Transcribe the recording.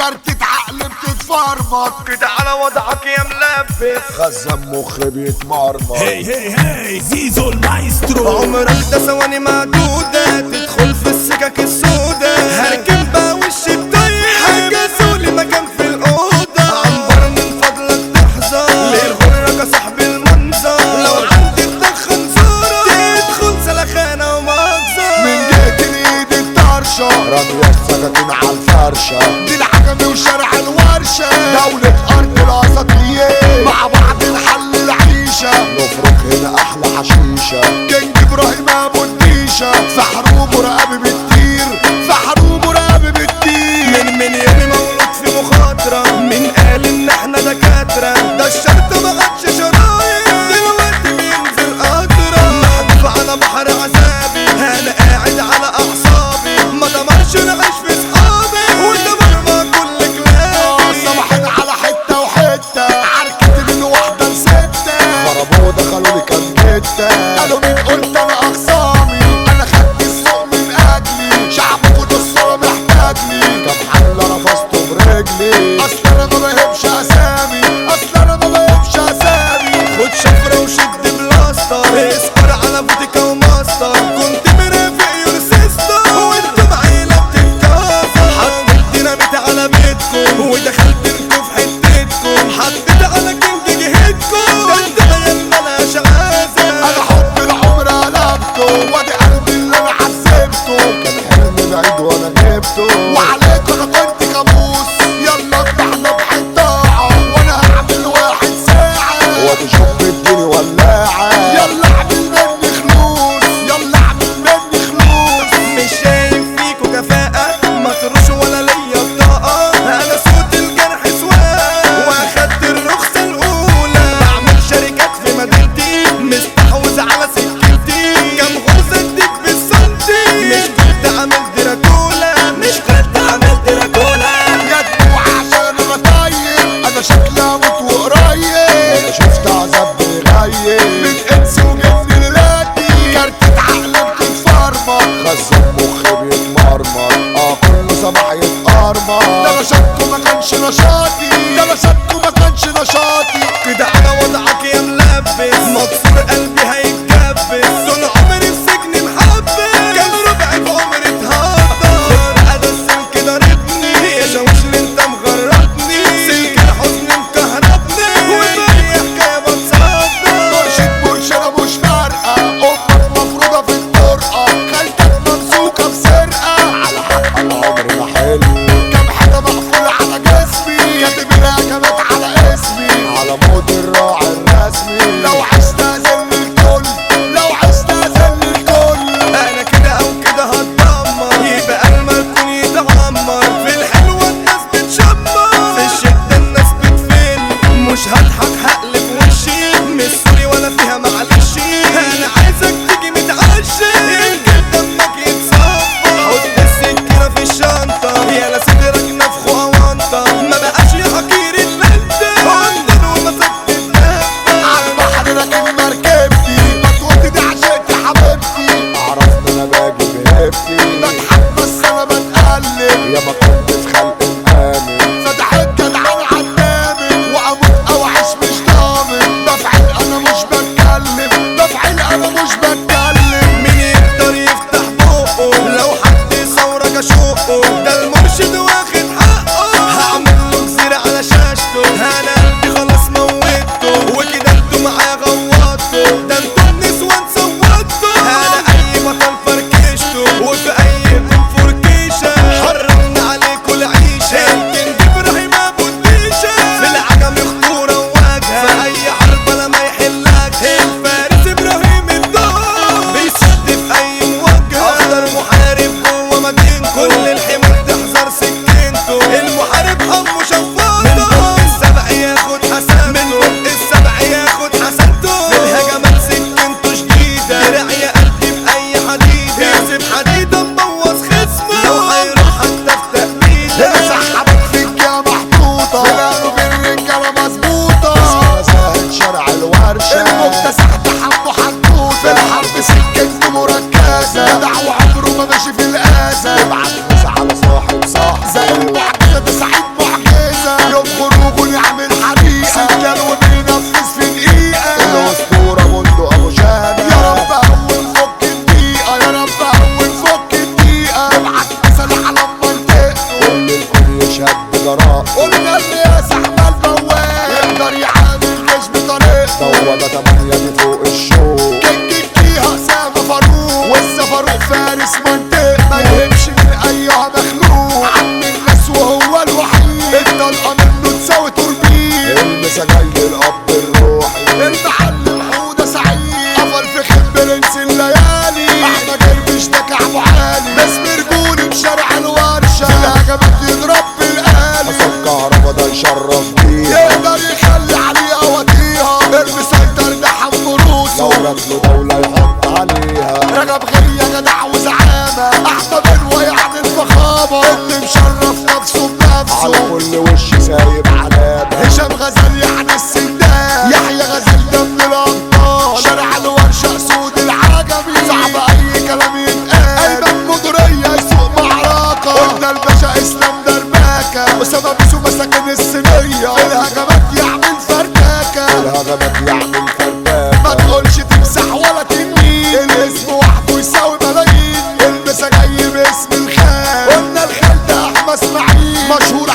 كارتة عقل بتتفرمط كده على وضعك يا ملبس خزن مخي بيتمرمط هي هي هي زيزو المايسترو عمرك ده ثواني معدودة تدخل في السكك السودة هركب بقى وش الطيب حجزولي مكان في الأوضة عنبر من فضلك تحظى للغرك يا صاحبي المنظر لو عندي تدخن صورة تدخل سلخانة ومغزى من جهة الايد الطرشة رمي السكاكين على الفرشة دي العجمي وشارع الورشة دولة أرض الأساطير مع بعض نحل العيشة نفرك هنا أحلى حشيشة كينج إبراهيم أبو الديشة في حروب ورقابي بتطير في حروب ورقابي بتطير من من يومي مولود في مخاطرة من قال ان احنا دكاترة ده الشرط ما عادش شرايط دلوقتي بينزل قطرة محبوب على بحر عذابي انا قاعد على اعصابي ما دمرش انا عايش في صحابي ودمر مع كل كلابي صباحين على حتة وحتة عركت من واحدة لستة ضربوا دخلوا لي كام جتة قالوا مين قلت انا اخصامي انا خدت السوق من اجلي شعبكوا ده الصورة محتاجني كام حل رفضته برجلي اصل انا ما بهبش اسامي اصل انا ما بهبش اسامي خد شفرة وشد بلاستر اسكر على فوديكا وماستر كنت مرافق يور سيستر وانتم عيلة بتتكاثر حطيت ديناميت على بيتكم ودخلت لكم في حتتكم حطيت على كينج جهتكم ده انت عيال ملاش عازة انا حب العمر قلبته وادي قلبي اللي انا عذبته كان حلم بعيد وانا جبته وعليك انا كنت كابوس يلا افتحنا بحطاعة وانا هعمل واحد ساعة وادي شوف اديني ولاعة يلا اعمل مني خلوص يلا اعمل مني خلوص مش شايف فيكوا كفاءة ما تروش ولا ليا بطاقة أنا صوت الجرح سواق وأخدت الرخصة الأولى بعمل شركات في مدينتي مستحوذ على سكتي كام غرزة اديك بالسنتي مش كنت عامل دراكولا مش كنت عامل دراكولا جد وعشان انا طيب انا شكلي اموت وقريب انا شفت عذاب بيغيب من انس وجن للادي كارتة عقل بتتفرمط خزن مخي بيتمرمط اه كل صباح يتقرمط ده نشاطكم ما كانش نشاطي ده نشاطكم ما كانش نشاطي كده على وضعك يا ملبس مكسور قلبي هيتكبس طول عمري في سجن محبس كان ربعي في عمري اتهدر هذا السلك ضربني يا شاوش اللي انت مغربني سلك الحزن مكهربني وباقي حكايه بتصدر مرشد مرشدة مش فارقة امك مفروضة في الطرقة خالتك ممسوكة في سرقة على حق العمر ما حلو كام حاجة مقفولة على جسمي كاتب الهجمات على اسمي على مود الراعي الرسمي لو عشت اذل الكل لو عشت اذل الكل انا كده او كده هتدمر يبقى المركون يتعمر في الحلوة الناس بتشمر في الشدة الناس بتفل مش هضحك هقلب وشي مش سوري ولا فيها معلش انا عايزك تيجي متعشي يمكن دمك يتصفى حط السكينة في الشنطة يا لا صدرك نفخ وانطة ما بقاش يا حقير الا انت قدر ومسكت النفس على البحر راكب مركبتي بطوتي دي عشقتي حبيبتي عرفت انا باجي بهبتي بضحك بس انا بتقلب يا ما كنت في خلق مآمن فتحت جدعان عالدامن واموت او اعيش مش ضامن بفعل انا مش بتكلم بفعل انا مش بتكلم مين يقدر يفتح بقه لو حد ثورك اشوقه ده المرشد واخد حقه هعمل له جزيرة على شاشته انا قلبي خلاص موته وكده انتوا معايا غوطتوا ده انتوا النسوان صوتوا انا اي بطل فركشته وفي اي يوم فركيشة حرمنا عليك مشرف بيها يقدر يخلي عليها وديها المسيطر ده حمو روسه لو رجله دولة يحط عليها رجب غية جدع وزعامة احمد انوى يعني الفخامة اللي مشرف نفسه بنفسه على كل وش سايب علامة هشام غزال يعني السندان يحيى غزال ده من الابطال شارع الورشة سود العجمي صعب اي كلام يتقال ايمن مديرية يسوق معركة قلنا الباشا اسلام درباكة اسامة بيسو مساكن الصينية الهجمات يعمل فرتاكة الهجمات يعمل فرتاكة ما تقولش تمسح ولا تنين الاسم وحده يساوي ملايين المسا جاي باسم الخال قلنا الخال ده احمد اسماعيل مشهور